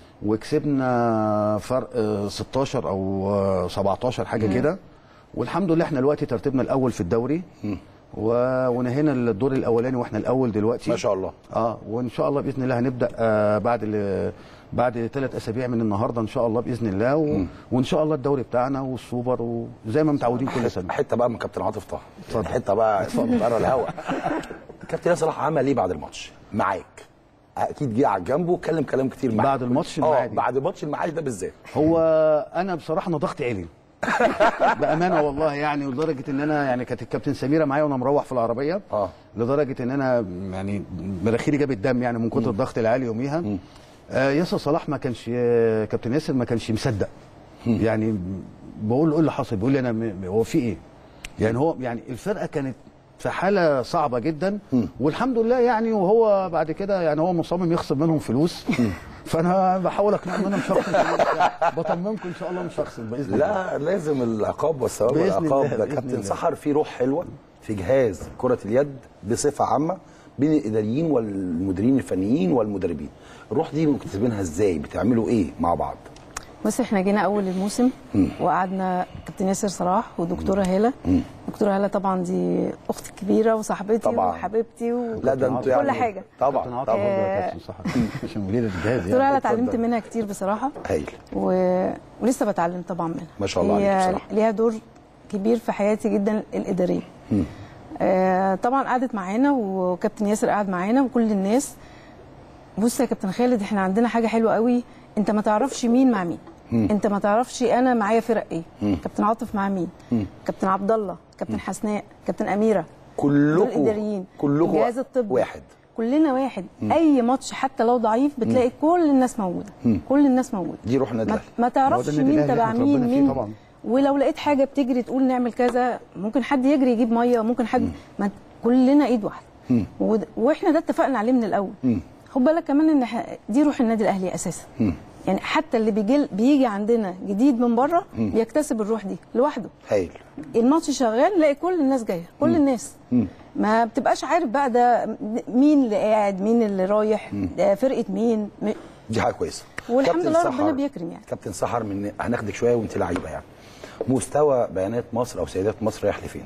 وكسبنا فرق آه، 16 او آه، 17 حاجه كده والحمد لله احنا دلوقتي ترتيبنا الاول في الدوري و... ونهينا الدور الاولاني واحنا الاول دلوقتي ما شاء الله اه وان شاء الله باذن الله هنبدا آه بعد ال... بعد ثلاث اسابيع من النهارده ان شاء الله باذن الله و... وان شاء الله الدوري بتاعنا والسوبر وزي ما متعودين كل سنه حته بقى من كابتن عاطف طه اتفضل. حته بقى بره الهوا كابتن ياسر صلاح عمل ايه بعد الماتش معاك اكيد جه على جنبه واتكلم كلام كتير معاك بعد الماتش اه المعادي. بعد ماتش المعادي ده بالذات هو انا بصراحه انا ضغطي عالي بامانه والله يعني لدرجه ان انا يعني كانت الكابتن سميره معايا وانا مروح في العربيه اه لدرجه ان انا يعني مناخيري جابت دم يعني من كتر الضغط العالي يوميها آه ياسر صلاح ما كانش آه، كابتن ياسر ما كانش مصدق يعني بقول له ايه اللي حصل بيقول لي انا م- هو في ايه يعني هو يعني الفرقه كانت في حاله صعبه جدا والحمد لله يعني وهو بعد كده يعني هو مصمم يخصم منهم فلوس فانا بحاول اقنعهم ان انا مش هخصم فلوس. بطمنكم ان شاء الله مش هخصم باذن الله لا لازم العقاب والثواب بإذن والعقاب الله، ده بإذن كابتن الله. سحر في روح حلوه في جهاز كره اليد بصفه عامه بين الاداريين والمديرين الفنيين والمدربين الروح دي مكتسبينها ازاي بتعملوا ايه مع بعض بص احنا جينا اول الموسم وقعدنا كابتن ياسر صلاح ودكتوره هاله دكتوره هاله طبعا دي اختي الكبيره وصاحبتي طبعا. وحبيبتي و... لا ده انتوا يعني كل حاجه كابتن طبعا عاطف طبعا برضه يا كابتن صح عشان مدير الجهاز دكتوره يعني هاله اتعلمت اتفضل. منها كتير بصراحه هايل و... ولسه بتعلم طبعا منها ما شاء الله عليك هي بصراحة. ليها دور كبير في حياتي جدا الاداريه آه، طبعا قعدت معانا وكابتن ياسر قعد معانا وكل الناس بص يا كابتن خالد احنا عندنا حاجه حلوه قوي انت ما تعرفش مين مع مين انت ما تعرفش انا معايا فرق ايه كابتن عاطف مع مين كابتن عبد الله كابتن حسناء كابتن اميره دول كلكم اداريين كلكم الجهاز الطبي واحد كلنا واحد اي ماتش حتى لو ضعيف بتلاقي كل الناس موجوده كل الناس موجوده دي روح النادي ما, الاهلي ما تعرفش هو ده النادي مين الأهلي تبع احنا مين اتربينا فيه مين طبعا. ولو لقيت حاجه بتجري تقول نعمل كذا ممكن حد يجري يجيب ميه ممكن حد ما كلنا ايد واحده ود- واحنا ده اتفقنا عليه من الاول خد بالك كمان ان ح- دي روح النادي الاهلي اساسا يعني حتى اللي بيجي بيجي عندنا جديد من بره بيكتسب الروح دي لوحده هايل الماتش شغال نلاقي كل الناس جايه كل الناس ما بتبقاش عارف بقى ده مين اللي قاعد مين اللي رايح ده فرقه مين م- دي حاجه كويسه والحمد كابتن لله سحر- ربنا بيكرم يعني. كابتن سحر من هناخدك شويه وانت لعيبه يعني مستوى بيانات مصر او سيدات مصر رايح لفين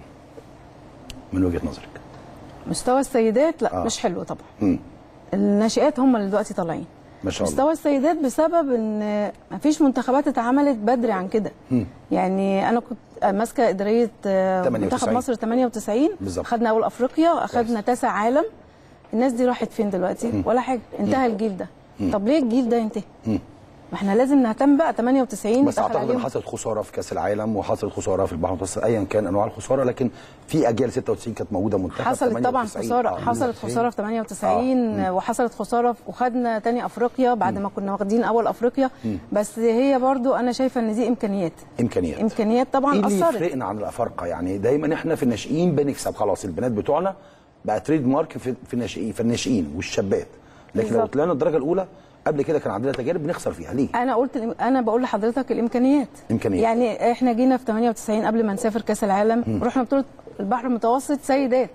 من وجهه نظرك مستوى السيدات لا آه. آه. مش حلو طبعا مم. الناشئات هم اللي دلوقتي طالعين ما شاء الله مستوى السيدات بسبب ان مفيش منتخبات اتعملت بدري عن كده يعني انا كنت ماسكه اداريه آه، 98. منتخب مصر 98 بالظبط. خدنا اول افريقيا اخدنا تاسع عالم الناس دي راحت فين دلوقتي ولا حاجه انتهى الجيل ده طب ليه الجيل ده ينتهي ما احنا لازم نهتم بقى 98 بس دخل اعتقد ان عليهم حصلت خساره في كاس العالم وحصلت خساره في البحر المتوسط ايا كان انواع الخساره لكن في اجيال 96 كانت موجوده منتخب حصلت طبعا 98. خساره آه. حصلت خساره في 98 وحصلت خساره في- وخدنا تاني افريقيا بعد ما كنا واخدين اول افريقيا بس هي برضو انا شايفه ان دي امكانيات امكانيات امكانيات طبعا ايه اللي اثرت يفرقنا عن الافارقه يعني دايما احنا في الناشئين بنكسب خلاص البنات بتوعنا بقى تريد مارك في في الناشئين في الناشئين والشابات لكن لو بالظبط. طلعنا الدرجه الاولى قبل كده كان عندنا تجارب بنخسر فيها ليه؟ انا قلت انا بقول لحضرتك الامكانيات إمكانيات. يعني احنا جينا في 98 قبل ما نسافر كاس العالم رحنا بطوله البحر المتوسط سيدات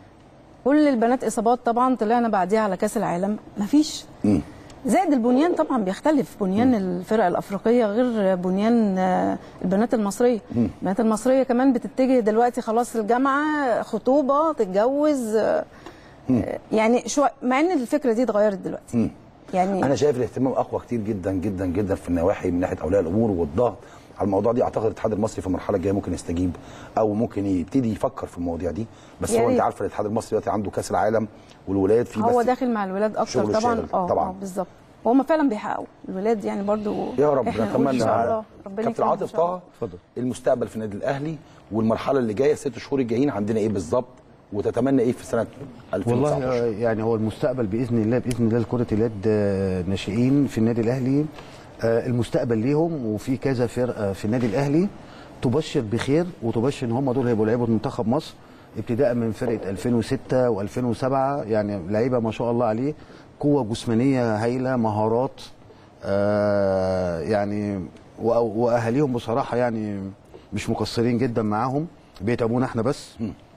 كل البنات اصابات طبعا طلعنا بعديها على كاس العالم مفيش زائد البنيان طبعا بيختلف بنيان الفرق الافريقيه غير بنيان آه، البنات المصريه البنات المصريه كمان بتتجه دلوقتي خلاص الجامعه خطوبه تتجوز آه، آه، يعني شو مع ان الفكره دي اتغيرت دلوقتي يعني انا شايف الاهتمام اقوى كتير جدا جدا جدا في النواحي من ناحيه اولياء الامور والضغط على الموضوع دي اعتقد الاتحاد المصري في المرحله الجايه ممكن يستجيب او ممكن يبتدي يفكر في المواضيع دي بس يا هو انت ريت. عارفه الاتحاد المصري دلوقتي عنده كاس العالم والولاد في هو بس داخل مع الولاد اكتر شغل طبعا الشاغل، اه طبعاً. اه بالظبط وهم فعلا بيحققوا الولاد يعني برضو يا رب احنا نقول ان شاء الله نتمنى ربنا كابتن يكرمهم إن عاطف شاء الله. طه اتفضل. المستقبل في النادي الاهلي والمرحله اللي جايه الست شهور الجايين عندنا ايه بالظبط وتتمنى ايه في سنه 2019 والله يعني هو المستقبل باذن الله باذن الله لكره اليد آه، ناشئين في النادي الاهلي آه، المستقبل ليهم وفي كذا فرقه في النادي الاهلي تبشر بخير وتبشر ان هم دول هيبقوا لعيبه منتخب مصر ابتداء من فرقه 2006 و2007 يعني لعيبه ما شاء الله عليه قوه جسمانيه هايله مهارات آه، يعني وأ- واهاليهم بصراحه يعني مش مقصرين جدا معاهم بيتعبونا احنا بس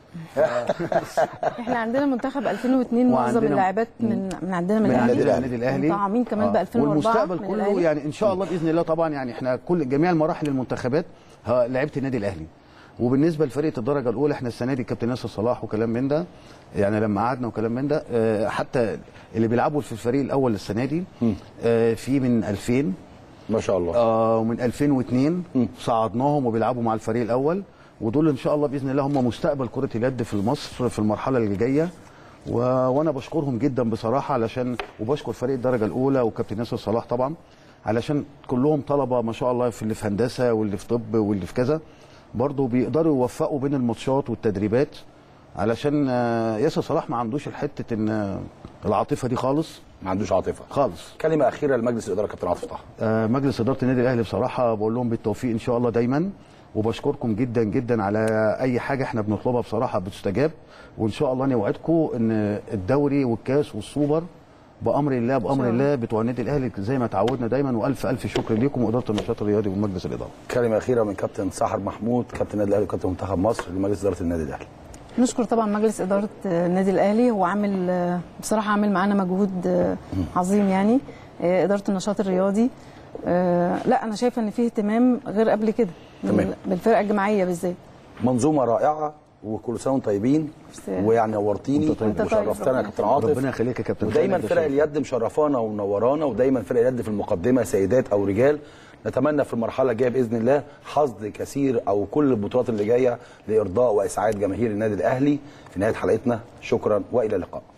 احنا عندنا منتخب 2002 معظم وعندنا- اللاعبات من من عندنا من, من الاهلي عندنا النادي الاهلي مطعمين كمان ب آه. 2004 والمستقبل من كله الأهلي. يعني ان شاء الله باذن الله طبعا يعني احنا كل جميع المراحل المنتخبات ها- لعيبه النادي الاهلي وبالنسبه لفرقه الدرجه الاولى احنا السنه دي كابتن ياسر صلاح وكلام من ده يعني لما قعدنا وكلام من ده آه، حتى اللي بيلعبوا في الفريق الاول السنه دي آه، في من 2000 ما شاء الله آه ومن 2002 صعدناهم وبيلعبوا مع الفريق الاول ودول ان شاء الله باذن الله هم مستقبل كره اليد في مصر في المرحله اللي جايه و... وانا بشكرهم جدا بصراحه علشان وبشكر فريق الدرجه الاولى وكابتن ياسر صلاح طبعا علشان كلهم طلبه ما شاء الله في اللي في هندسه واللي في طب واللي في كذا برضه بيقدروا يوفقوا بين الماتشات والتدريبات علشان آه، ياسر صلاح ما عندوش الحته ان آه، العاطفه دي خالص ما عندوش عاطفه خالص كلمه اخيره لمجلس الاداره كابتن عاطف طه آه، مجلس اداره النادي الاهلي بصراحه بقول لهم بالتوفيق ان شاء الله دايما وبشكركم جدا جدا على اي حاجه احنا بنطلبها بصراحه بتستجاب وان شاء الله نوعدكم ان الدوري والكاس والسوبر بامر الله بامر الله بتوع النادي الاهلي زي ما تعودنا دايما والف الف شكر ليكم واداره النشاط الرياضي ومجلس الاداره كلمه اخيره من كابتن سحر محمود كابتن النادي الاهلي وكابتن منتخب مصر لمجلس اداره النادي الاهلي نشكر طبعا مجلس اداره آه، النادي الاهلي هو عامل آه، بصراحه عامل معانا مجهود آه، عظيم يعني آه، اداره النشاط الرياضي آه، لا انا شايفه ان فيه اهتمام غير قبل كده تمام. بال- بالفرقه الجماعيه بالذات منظومه رائعه وكل سنه وانتم طيبين ميرسي. ويعني نورتيني وأنت طيب. وشرفتنا يا كابتن عاطف ربنا يخليك يا كابتن ودايما خالد. فرق اليد مشرفانا ومنورانا ودايما فرق اليد في المقدمه سيدات او رجال نتمنى في المرحله الجايه باذن الله حصد كثير او كل البطولات اللي جايه لارضاء واسعاد جماهير النادي الاهلي في نهايه حلقتنا شكرا والى اللقاء